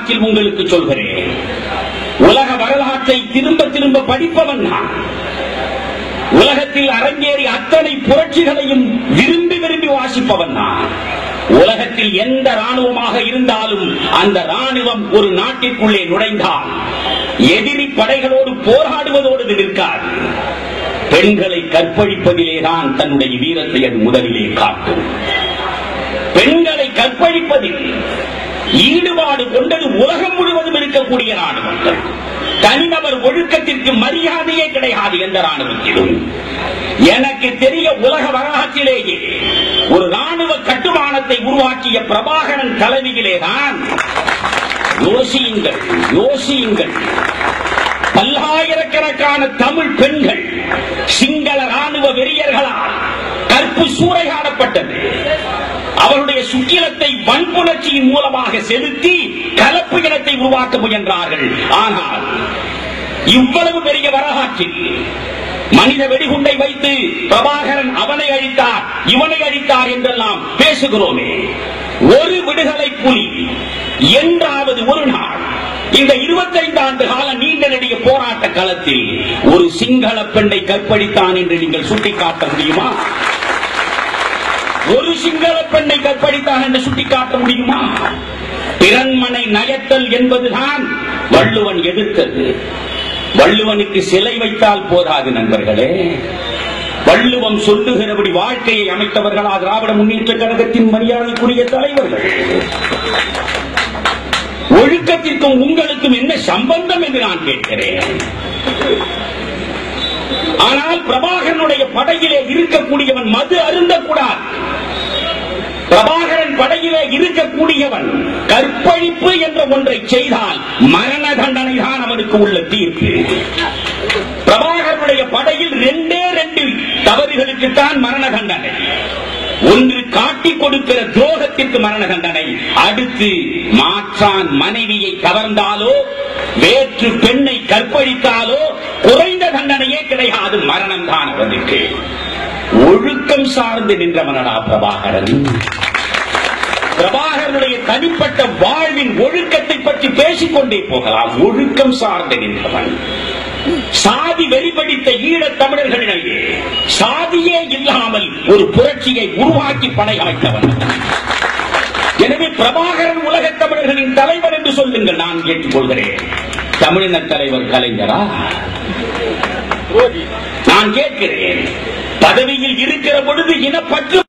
வரலாற்றில் உங்களுக்கு சொல்கிறேன் உலக வரலாற்றை திரும்ப திரும்ப படிப்பவன் நான் உலகத்தில் அரங்கேறி அத்தனை புரட்சிகளையும் விரும்பி விரும்பி வாசிப்பவன் நான் உலகத்தில் எந்த ராணுவமாக இருந்தாலும் அந்த ராணுவம் ஒரு நாட்டிற்குள்ளே நுழைந்தால் எதிரி படைகளோடு போராடுவதோடு இது நிற்காது பெண்களை கற்பழிப்பதிலேதான் தன்னுடைய வீரத்தை அது முதலிலே காட்டும் பெண்களை கற்பழிப்பதில் ஈடுபாடு கொண்டது உலகம் முழுவதும் இருக்கக்கூடிய ராணுவங்கள் தனிநபர் ஒழுக்கத்திற்கு மரியாதையே கிடையாது எந்த ராணுவத்திலும் எனக்கு தெரிய உலக வரலாற்றிலேயே ஒரு ராணுவ கட்டுமானத்தை உருவாக்கிய பிரபாகரன் தலைமையிலேதான் யோசியுங்கள் யோசியுங்கள் பல்லாயிரக்கணக்கான தமிழ் பெண்கள் சிங்கள ராணுவ வெறியர்களால் கற்பு சூறையாடப்பட்டது அவருடைய சுக்கிலத்தை வன்புணர்ச்சியின் மூலமாக செலுத்தி கலப்பு இனத்தை உருவாக்க முயன்றார்கள் ஆனால் இவ்வளவு பெரிய வரலாற்றில் மனித வெடிகுண்டை வைத்து பிரபாகரன் அவனை அழித்தார் இவனை அழித்தார் என்றெல்லாம் பேசுகிறோமே ஒரு விடுதலை புலி என்றாவது ஒரு நாள் இந்த 25 ஆண்டு கால நீண்ட நெடிய போராட்ட களத்தில் ஒரு சிங்கள பெண்ணை கற்பழித்தான் என்று நீங்கள் சுட்டிக்காட்ட முடியுமா ஒரு சிங்கள பெண்ணை கற்பழித்தான் என்று சுட்டிக்காட்ட முடியுமா பிறன்மனை நயத்தல் என்பதுதான் வள்ளுவன் எதிர்த்தது வள்ளுவனுக்கு சிலை வைத்தால் போதாது நண்பர்களே வள்ளுவம் சொல்லுகிறபடி வாழ்க்கையை அமைத்தவர்களா திராவிட முன்னேற்ற கழகத்தின் மரியாதைக்குரிய தலைவர்கள் ஒழுக்கத்திற்கும் உங்களுக்கும் என்ன சம்பந்தம் என்று நான் கேட்கிறேன் ஆனால் பிரபாகரனுடைய படையிலே இருக்கக்கூடியவன் மது அருந்தக்கூடாது பிரபாகரன் படையிலே இருக்கக்கூடியவன் கற்பழிப்பு என்ற ஒன்றை செய்தால் மரண தண்டனை தான் அவனுக்கு உள்ள தீர்ப்பு பிரபாகரனுடைய படையில் ரெண்டே ரெண்டு தவறுகளுக்கு தான் மரண தண்டனை ஒன்று காட்டிக் கொடுக்கிற துரோகத்திற்கு மரண தண்டனை அடுத்து மாற்றான் மனைவியை கவர்ந்தாலோ வேற்று பெண்ணை கற்பழித்தாலோ குறைந்த தண்டனையே கிடையாது மரணம் தான் அவனுக்கு ஒழுக்கம் சார்ந்து நின்றவனடா பிரபாகரன் பிரபாகரனுடைய தனிப்பட்ட வாழ்வின் ஒழுக்கத்தை பற்றி பேசிக்கொண்டே போகலாம் ஒழுக்கம் சார்ந்து நின்றவன் சாதி வெறிபடித்த ஈழத் தமிழர்களிடையே சாதியே இல்லாமல் ஒரு புரட்சியை உருவாக்கி படை அமைத்தவன் எனவே பிரபாகரன் உலகத் தமிழர்களின் தலைவர் என்று சொல்லுங்கள் நான் கேட்டுக்கொள்கிறேன் தமிழின தலைவர் கலைஞரா நான் கேட்கிறேன் பதவியில் இருக்கிற பொழுது இனப்பற்று